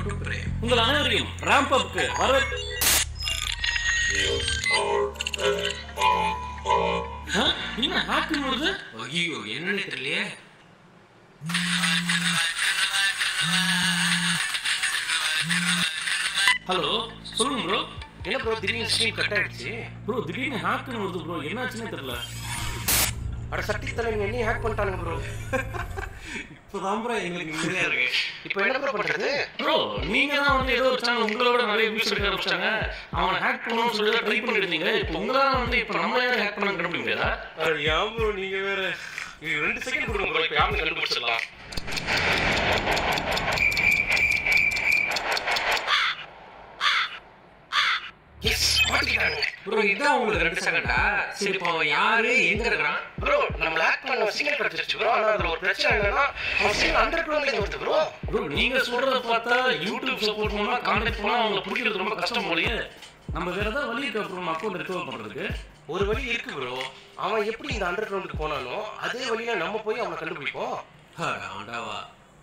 கொடுக்குறேன் உங்கள் அனைவரையும் ரேம்ப் அப்க்கு வரவேற்பு ஆ? என்ன ஹேக்குன்னு வருது ஐயோ என்னன்னு தெரியலையே ஹலோ சொல்லுங்க ப்ரோ என்ன ப்ரோ திடீர்னு ஸ்க்ரீன் கட் ஆயிடுச்சு ப்ரோ திடீர்னு ஹேக்குன்னு வருது ப்ரோ என்னாச்சுன்னு தெரியல அட சட்டி தலை என்னையும் ஹேக் பண்ணிட்டானுங்க ப்ரோ இப்போதான் ப்ரோ எங்களுக்கு நிம்மதியா இருக்கு இப்போ என்ன ப்ரோ பண்றது ப்ரோ நீங்க தான் வந்து ஏதோ வச்சாங்க உங்களோட நிறைய வியூஸ் எடுக்க ஆரம்பிச்சாங்க அவனை ஹேக் பண்ணணும்னு சொல்லி ட்ரை பண்ணிட்டு இருந்தீங்க இப்போ உங்களால வந்து இப்போ நம்ம யாரும் ஹேக் பண்ண கண்டுபிடிக்க முடியாதா அட ஏன் ப்ரோ நீங்க வேற இது ரெண்டு செகண்ட் கொடுங்க ப்ரோ இப்போ யாருன்னு கண்டுபிடிச்சிடலாம் எஸ் மாட்டிக்கிட்டாங்க ப்ரோ இதான் உங்களுக்கு ரெண்டு செகண்டா சரி இப்போ அவன் யாரு எங்க இருக்கிறான் ப்ரோ நம்ம லேக் பண்ண சிக்னல் கிடைச்சிருச்சு ப்ரோ ஆனா அதுல ஒரு பிரச்சனை என்னன்னா அவன் சிக்னல் அண்டர் கிரவுண்ட்ல வருது ப்ரோ ப்ரோ நீங்க சொல்றத பார்த்தா யூடியூப் சப்போர்ட் மூலமா கான்டாக்ட் பண்ணா அவங்களை பிடிக்கிறது ரொம்ப கஷ்டம் போலயே நம்ம வேற ஏதாவது வழி இருக்கா ப்ரோ நம்ம அக்கௌண்ட் ரிகவர் பண்றதுக்கு ஒரு வழி இருக்கு ப்ரோ அவன் எப்படி இந்த அண்டர் கிரவுண்டுக்கு போனானோ அதே வழியில நம்ம போய் அவனை கண்டுபிடிப்போம் அட ஆண்டாவா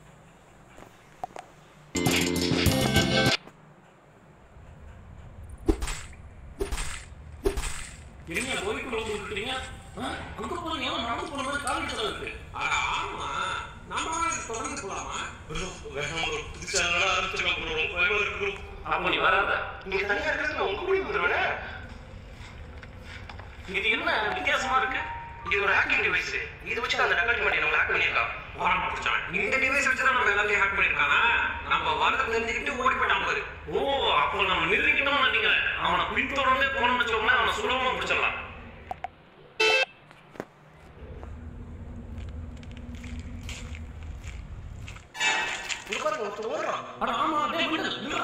என்ன போய்க்குள்ள வந்து விட்டுறீங்க அங்க போறீங்க ஏன் நடந்து போன மாதிரி கால் எடுத்து இருக்கு அட ஆமா நம்ம தொடர்ந்து போலாமா ப்ரோ வேணாம் ப்ரோ புதுசா எல்லாம் ஆரம்பிச்சிருக்கான் ப்ரோ ரொம்ப பயமா இருக்கு ப்ரோ அப்ப நீ வராத நீங்க தனியா இருக்கிறது நான் உங்க கூட வந்துருவேனே இது என்ன வித்தியாசமா இருக்கு இது ஒரு ஹேக்கிங் டிவைஸ் இதை வச்சு அந்த டக்கல் பண்ணி நம்ம ஹேக் பண்ணிருக்கான் வாரம் பிடிச்சவன் இந்த டிவைஸ் வச்சு தான் நம்ம எல்லாத்தையும் ஹேக் பண்ணிருக்கானா நம்ம வரது தெரிஞ்சுக்கிட்டு ஓடி போயிட்டான் பாரு ஓ அப்போ நம்ம நிர்வகிக்கணும்னு நினைக்கிறீங்க அவனை பின்தொடர்ந்தே போனோம்னு வச்சுக்கோங்களேன் அவனை சுலபமா பிடிச்சிடலாம் இங்க பாருங்க ஒருத்தர் ஓடுறான் அட ஆமா டேய் விடு விடுடா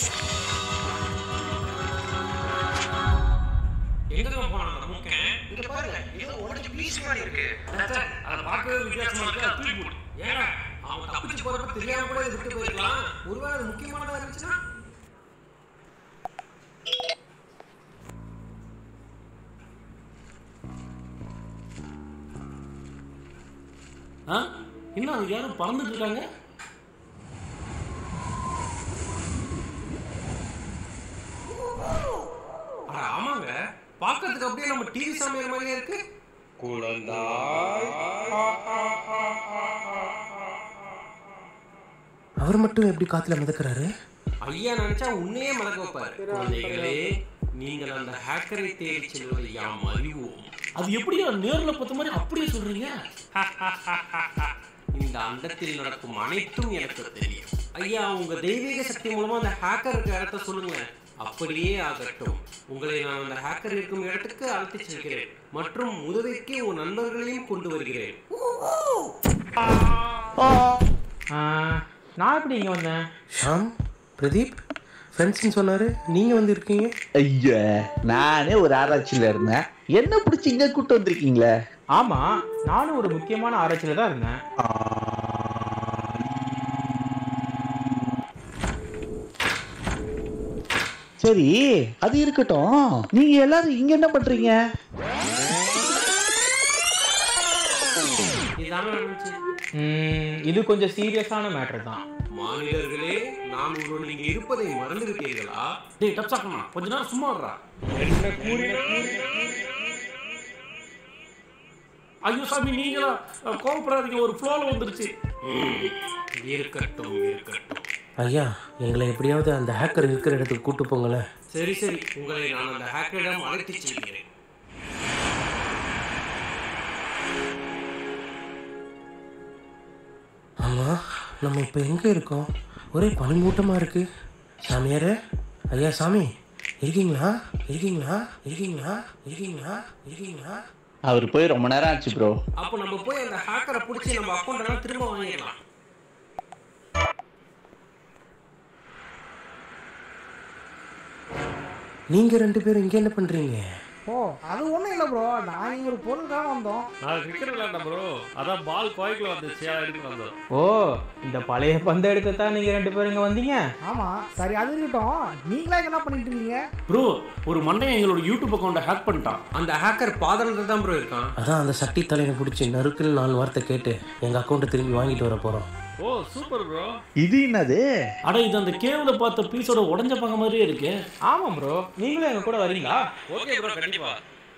எங்க போனான் அந்த மூக்கன் இங்க பாருங்க ஏதோ உடஞ்சு பீஸ் மாதிரி இருக்கு அதை பார்க்கவே வித்தியாசமா இருக்கு அது தூக்கி போடு ஏடா அவன் தப்பிச்சு போறப்ப தெரியாம கூட இதை விட்டு போயிருக்கலாம் ஒருவேளை அது முக்கியமானதா இருந்துச்சுன்னா ஆ என்ன அது யாரும் பறந்துட்டு இருக்காங்க அட ஆமாங்க பார்க்கிறதுக்கு அப்படியே நம்ம டிவி சமையல் மாதிரியே இருக்கு அவர் மட்டும் எப்படி காத்துல மிதக்கிறாரு ஐயா நினைச்சா உன்னையே மறக்க வைப்பாரு குழந்தைகளே நீங்கள் அந்த ஹேக்கரை தேடி செல்வதை யாம் அறிவோம் அது எப்படியா நேர்ல பார்த்த மாதிரி அப்படியே சொல்றீங்க இந்த அண்டத்தில் நடக்கும் அனைத்தும் எனக்கு தெரியும் ஐயா உங்க தெய்வீக சக்தி மூலமா அந்த ஹேக்கருக்கு இடத்த சொல்லுங்க அப்படியே ஆகட்டும் உங்களை நான் அந்த ஹேக்கர் இருக்கும் இடத்துக்கு அழைத்துச் செல்கிறேன் மற்றும் உதவிக்கு உன் நண்பர்களையும் கொண்டு வருகிறேன் ஆ, நான் எப்படி இங்கே வந்தேன் ஷாம் பிரதீப் ஃப்ரெண்ட்ஸ்னு சொன்னாரு நீங்க வந்து இருக்கீங்க ஐயா நானே ஒரு ஆராய்ச்சியில இருந்தேன் என்ன பிடிச்சி இங்க கூட்டு வந்திருக்கீங்களே ஆமாம் நானும் ஒரு முக்கியமான ஆராய்ச்சியில் தான் இருந்தேன் சரி அது இருக்கட்டும் நீங்க எல்லாரும் இங்க என்ன பண்றீங்க இதான நடந்துச்சு ம், இது கொஞ்சம் சீரியஸான மேட்ரு தான் மாநிலர்களே நான் ஒருவன் இங்கே இருப்பதை மறந்து விட்டீர்களா டேய் டப்சாக்கமா கொஞ்ச நேரம் சும்மா இருடா ஐயோ சாமி நீங்களா அஹ், கோவப்படாதீங்க ஒரு ஃப்ளோல வந்துருச்சு இருக்கட்டும் இருக்கட்டும் ஐயா எங்களை எப்படியாவது அந்த ஹேக்கர் இருக்கிற இடத்துக்கு கூட்டு போங்களேன் சரி சரி உங்களை நான் அந்த ஹேக்கரிடம் அழைத்துச் செல்கிறேன் ஆமா நம்ம இப்போ எங்க இருக்கோம் ஒரே பனிமூட்டமா இருக்கு சாமியாரே ஐயா சாமி இருக்கீங்களா இருக்கீங்களா இருக்கீங்களா இருக்கீங்களா இருக்கீங்களா அவர் போய் ரொம்ப நேரம் ஆச்சு ப்ரோ அப்போ நம்ம போய் அந்த ஹேக்கரை பிடிச்சி நம்ம அக்கௌண்ட் எல்லாம் திரும்ப வாங்கிடலாம் நீங்க ரெண்டு பேரும் இங்க என்ன பண்றீங்க ஓ அது ஒன்றும் இல்லை ப்ரோ நான் இங்கே ஒரு பொருளுக்காக வந்தோம் நான் கிரிக்கெட் விளையாண்டேன் ப்ரோ அதான் பால் கோய்க்குள்ள வந்துச்சு அதை எடுத்து வந்தோம் ஓ இந்த பழைய பந்தை எடுத்து தான் நீங்கள் ரெண்டு பேரும் இங்கே வந்தீங்க ஆமாம் சரி அது இருக்கட்டும் நீங்களா இங்க என்ன பண்ணிட்டு இருக்கீங்க ப்ரோ ஒரு மண்டையன் எங்களோட யூடியூப் அக்கௌண்ட்டை ஹேக் பண்ணிட்டான் அந்த ஹேக்கர் பாதளத்தில் தான் ப்ரோ இருக்கான் அதான் அந்த சட்டி தலையை பிடிச்சி நறுக்குன்னு நாலு வார்த்தை கேட்டு எங்க அக்கௌண்ட்டை திரும்பி வாங்கிட்டு வர போறோம் ஓ சூப்பர் ப்ரோ இது என்னது அட இது அந்த கேவ்ல பார்த்த பீஸோட உடஞ்ச பக்கம் மாதிரியே இருக்கு ஆமாம் ப்ரோ நீங்களும் எங்க கூட வரீங்களா ஓகே ப்ரோ கண்டிப்பா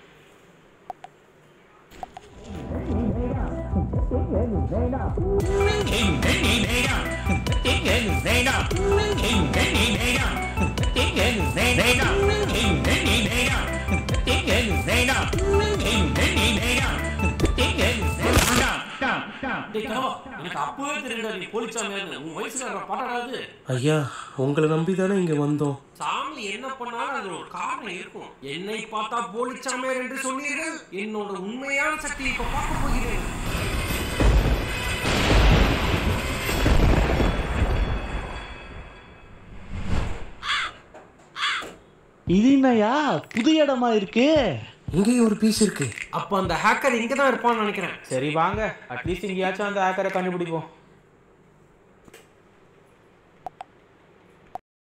டேய் கனவா எனக்கு அப்பவே தெரியல நீ போலீஸாமியான்னு உன் வயசுல பாட்டாடாது ஐயா உங்களை நம்பி தானே இங்கே வந்தோம் சாமி என்ன பண்ணாலும் அது ஒரு காரணம் இருக்கும் என்னை பார்த்தா போலிச்சாமியார் என்று சொன்னீர்கள் என்னோட உண்மையான சக்தியை இப்ப பார்க்க போகிறேன் இது என்னயா புது இடமா இருக்கு இங்கேயும் ஒரு பீஸ் இருக்கு அப்ப அந்த ஹேக்கர் இங்க தான் இருப்பான்னு நினைக்கிறேன் சரி வாங்க அட்லீஸ்ட் எங்கேயாச்சும் அந்த ஹேக்கரை கண்டுபிடிப்போம்